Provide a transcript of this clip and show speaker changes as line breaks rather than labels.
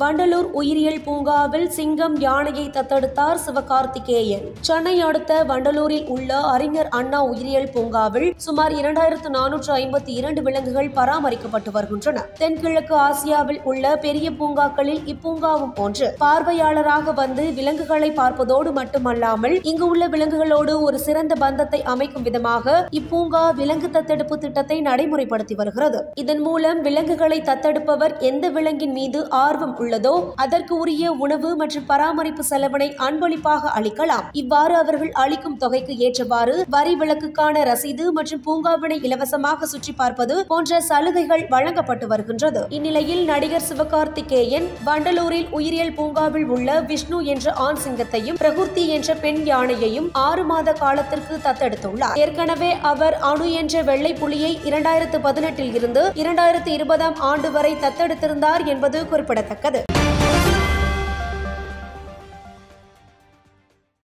வண்டலூர் உயிரியல் பூங்காவில் சிங்கம் யானையை தத்தெடுத்தார் சிவகார்த்திகேயன் சென்னை அடுத்த வண்டலூரில் உள்ள அறிஞர் அண்ணா உயிரியல் பூங்காவில் சுமார் இரண்டாயிரத்து நானூற்று ஐம்பத்தி இரண்டு விலங்குகள் பராமரிக்கப்பட்டு வருகின்றன தென்கிழக்கு ஆசியாவில் உள்ள பெரிய பூங்காக்களில் இப்பூங்காவும் ஒன்று பார்வையாளராக வந்து விலங்குகளை பார்ப்பதோடு மட்டுமல்லாமல் இங்கு உள்ள விலங்குகளோடு ஒரு சிறந்த பந்தத்தை அமைக்கும் விதமாக இப்பூங்கா விலங்கு தத்தெடுப்பு திட்டத்தை நடைமுறைப்படுத்தி வருகிறது இதன் மூலம் விலங்குகளை தத்தெடுப்பவர் எந்த விலங்கின் மீது ஆர்வம் உள்ளதோ அதற்கு உரிய உணவு மற்றும் பராமரிப்பு செலவினை அன்பளிப்பாக அளிக்கலாம் இவ்வாறு அவர்கள் அளிக்கும் தொகைக்கு ஏற்றவாறு வரி விலக்குக்கான ரசீது மற்றும் பூங்காவினை இலவசமாக சுற்றி பார்ப்பது போன்ற சலுகைகள் வழங்கப்பட்டு வருகின்றது இந்நிலையில் நடிகர் சிவகார்த்திகேயன் வண்டலூரில் உயிரியல் பூங்காவில் உள்ள விஷ்ணு என்ற ஆண் சிங்கத்தையும் பிரகுர்த்தி என்ற பெண் யானையையும் ஆறு மாத காலத்திற்கு தத்தெடுத்துள்ளார் ஏற்கனவே அவர் அணு என்ற வெள்ளை புலியை இரண்டாயிரத்து பதினெட்டில் இருந்து இரண்டாயிரத்து இருபதாம் ஆண்டு வரை தத்தெடுத்திருந்தார் என்பது குறிப்பிடத்தக்கது